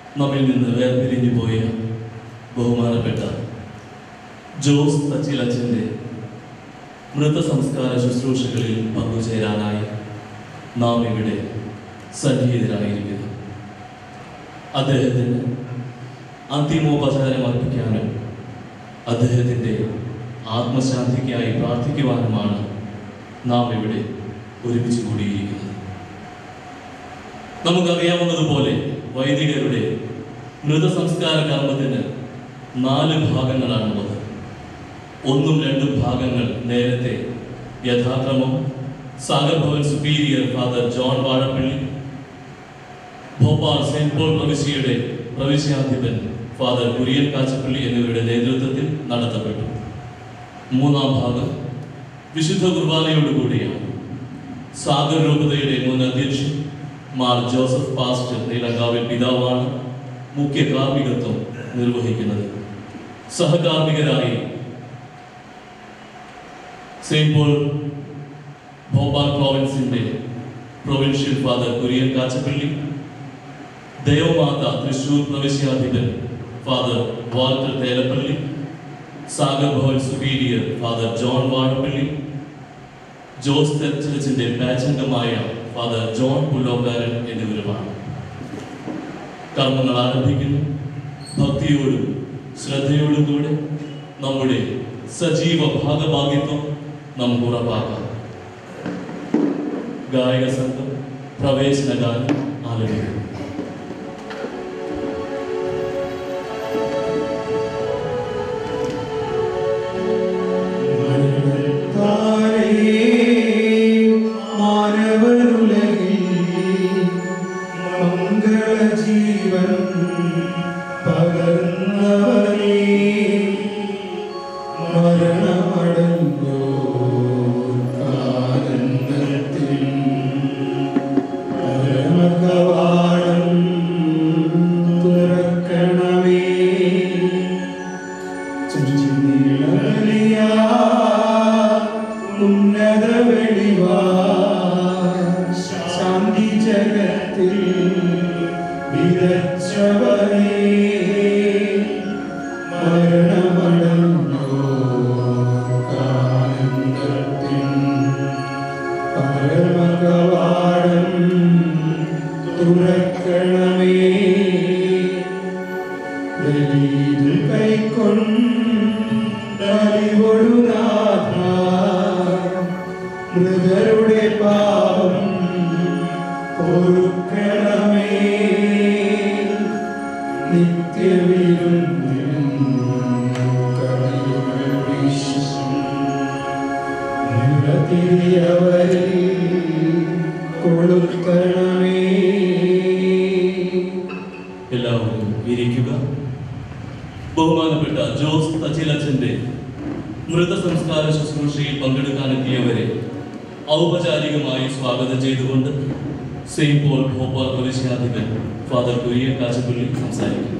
നമ്മിൽ നിന്ന് വേർപിരിഞ്ഞു പോയ ബഹുമാനപ്പെട്ട ജോസ് തച്ചിലച്ചൻ്റെ മൃതസംസ്കാര ശുശ്രൂഷകളിൽ പങ്കുചേരാനായി നാം ഇവിടെ സന്നിഹിതരായിരിക്കുന്നു അദ്ദേഹത്തിന് അന്തിമോപചാരം അർപ്പിക്കാനും അദ്ദേഹത്തിൻ്റെ ആത്മശാന്തിക്കായി പ്രാർത്ഥിക്കുവാനുമാണ് നാം ഇവിടെ ഒരുമിച്ച് കൂടിയിരിക്കുന്നത് നമുക്കറിയാവുന്നതുപോലെ വൈദികരുടെ മൃതസംസ്കാര കർമ്മത്തിന് നാല് ഭാഗങ്ങളാണുള്ളത് ഒന്നും രണ്ടും ഭാഗങ്ങൾ നേരത്തെ യഥാക്രമം Sagar Bhavan superior father John Vazhappally Bhopal saint Paul പ്രവിശ്യയുടെ പ്രവിശ്യാധിപൻ ഫാദർ കുര്യൻ കാച്ചപ്പള്ളി എന്നിവരുടെ നേതൃത്വത്തിൽ നടത്തപ്പെട്ടു മൂന്നാം ഭാഗം വിശുദ്ധ കുർബാനയോടുകൂടിയാണ് സാഗർ രൂപതയുടെ മുൻ അധ്യക്ഷൻ മാർ ജോസഫ് പാസ്റ്റർ നീലങ്കാവിൽ പിതാവാണ് മുഖ്യ കാർമ്മികത്വം നിർവഹിക്കുന്നത് സഹകാർമ്മികരായി സെയിന്റ് പോൾ ഭോപ്പാൽ പ്രോവിൻസിന്റെ പ്രൊവിൻഷ്യൽ ഫാദർ കുര്യൻ കാച്ചപ്പള്ളി ദേവമാത തൃശൂർ പ്രവിശ്യാധിപൻ father Walter Thelappally Sagar Bhavan superior father John Vazhappally Jose തെർച്ചലിച്ചിന്റെ പാച്ചംഗമായ ഫാദർ ജോൺ പുല്ലോക്കാരൻ എന്നിവരുമാണ് കർമ്മങ്ങൾ ആരംഭിക്കുന്നു ഭക്തിയോടും ശ്രദ്ധയോടും കൂടെ നമ്മുടെ സജീവ ഭാഗഭാഗിത്വം നമുക്ക് ഉറപ്പാക്കാം ഗായക സംഘം പ്രവേശന ഗാനം ആലപിക്കുന്നു മംഗളജീവൻ പകർന്നവനേ മരണമടഞ്ഞോ കാനന്ദത്തിൽ പരമകവാടം തുറക്കണമേ ചിന്നിളലിയാ ഉന്നത വെളിവാ ശാന്തി ജഗത്തിൽ വിതച്ചവനേ മരണമടഞ്ഞോ കാനന്ദത്തിൽ പരമകവാടം തുറക്കണമേ വെളിയിൽ കൈക്കൊണ്ടറിവൊടു നാഥ മൃഗരുടെ പാപം പൊറുക്കണമേ നിത്യവിരുന്നിലും കവികൾ വിശ്വസം നിറതിരിയവരിൽ കൊളുത്തണമേ എല്ലാവരും ഇരിക്കുക ബഹുമാനപ്പെട്ട ജോസ് തച്ചിലച്ചന്റെ മൃതസംസ്കാര ശുശ്രൂഷയിൽ പങ്കെടുക്കാനെത്തിയവരെ ഔപചാരികമായി സ്വാഗതം ചെയ്തുകൊണ്ട് സെയിന്റ് പോൾ ഭോപ്പാൽ പ്രവിശ്യാധിപൻ ഫാദർ കുര്യൻ കാച്ചപ്പള്ളി സംസാരിക്കുന്നു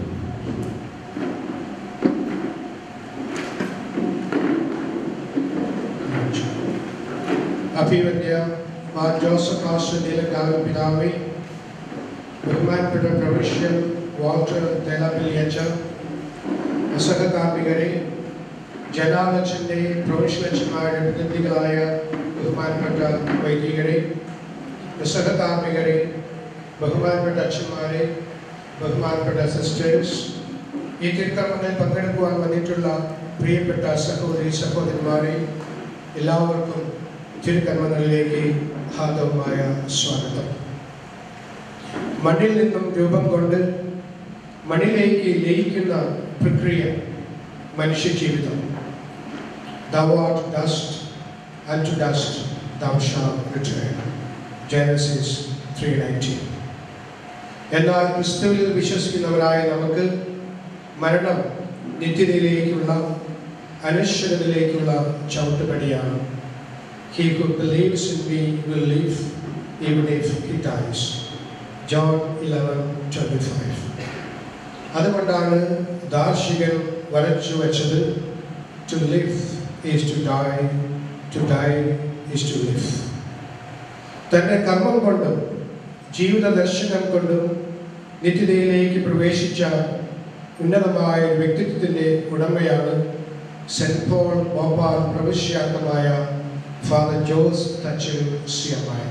അഭിവന്യ മാർ ജോസഫ് മാസ്റ്റർ നീലങ്കാവ് പിതാവേ ബഹുമാനപ്പെട്ട പ്രവിശ്യൽ വാൾട്ടർ തേലാപ്പിള്ളിയച്ച സഹകാർമ്മികരെ ജനാലച്ചൻ്റെ പ്രൊവിഷ്യൽ അച്ഛന്മാരുടെ പ്രതിനിധികളായ ബഹുമാനപ്പെട്ട വൈദികരെ സഹകാർമ്മികരെ ബഹുമാനപ്പെട്ട അച്ഛന്മാരെ ബഹുമാനപ്പെട്ട സിസ്റ്റേഴ്സ് ഈ തിരുക്കർമ്മങ്ങളിൽ പങ്കെടുക്കുവാൻ വന്നിട്ടുള്ള പ്രിയപ്പെട്ട സഹോദരി സഹോദരന്മാരെ എല്ലാവർക്കും തിരുക്കർമ്മങ്ങളിലേക്ക് ഹാർദവമായ സ്വാഗതം മണ്ണിൽ നിന്നും രൂപം കൊണ്ട് മണ്ണിലേക്ക് ലയിക്കുന്ന പ്രക്രിയ മനുഷ്യ ജീവിതം Thou art dust, and to dust thou shalt return. Genesis 3:19. എന്നാൽ ക്രിസ്തുവിൽ വിശ്വസിക്കുന്നവരായ നമുക്ക് മരണം നിത്യതയിലേക്കുള്ള അനശ്വരതയിലേക്കുള്ള ചവിട്ടുപടിയാണ് He who believes in me will live even if he dies. John 11:25. അതുകൊണ്ടാണ് ദാർശികൻ വരച്ചു വച്ചത് to live is to die to die is to live തൻ്റെ കർമ്മം കൊണ്ടും ജീവിത ദർശനം കൊണ്ടും നിത്യതയിലേക്ക് പ്രവേശിച്ച ഉന്നതമായ ഒരു വ്യക്തിത്വത്തിൻ്റെ ഉടമയാണ് സെൻറ്റ് പോൾ ഭോപ്പാൽ പ്രവിശ്യാംഗമായ ഫാദർ ജോസ് തച്ചൽ സിയമായ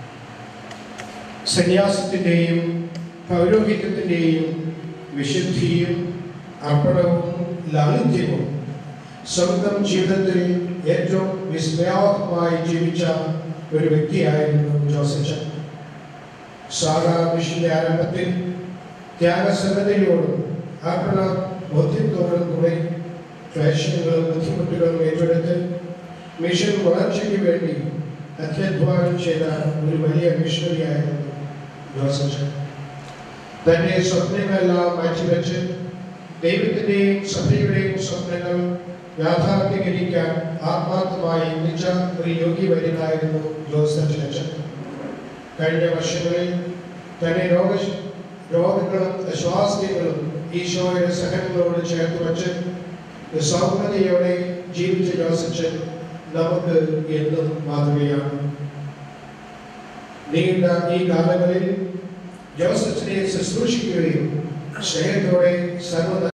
സന്യാസത്തിൻ്റെയും പൗരോഹിത്യത്തിൻ്റെയും വിശുദ്ധിയും അർപ്പണവും ലാളിത്യവും സ്വന്തം ജീവിതത്തിൽ ഏറ്റവും വിസ്മയാവഹമായി ജീവിച്ച ഒരു വ്യക്തിയായിരുന്നു ജോസഫ് സാധാ മിഷന്റെ ആരംഭത്തിൽ ത്യാഗസന്നതയോടും അർപ്പണ ബോധ്യത്തോടും കൂടെ ക്ലേശങ്ങളും ബുദ്ധിമുട്ടുകളും ഏറ്റെടുത്ത് മിഷൻ വളർച്ചയ്ക്ക് വേണ്ടി അത്യധ്വാനം ചെയ്ത ഒരു വലിയ മിഷണറിയായിരുന്നു ജോസഫ് തന്റെ സ്വപ്നങ്ങളെല്ലാം മാറ്റിവെച്ച് ദൈവത്തിന്റെയും സഭയുടെയും സ്വപ്നങ്ങൾ യാഥാർത്ഥ്യീകരിക്കാൻ ആത്മാർത്ഥമായി നിച്ച ഒരു യോഗി വര്യനായിരുന്നു ജോസഫ് അച്ഛൻ കഴിഞ്ഞ വർഷങ്ങളിൽ തന്നെ രോഗ രോഗങ്ങളും അസ്വാസ്ഥ്യങ്ങളും ഈശോയുടെ സഹനങ്ങളോട് ചേർത്ത് വച്ച് സൗമ്യതയോടെ ജീവിച്ച ജോസഫൻ നമുക്ക് എന്നും മാതൃകയാണ് നീണ്ട ഈ കാലങ്ങളിൽ ജോസഫിനെ ശുശ്രൂഷിക്കുകയും സ്നേഹത്തോടെ സർവ്വ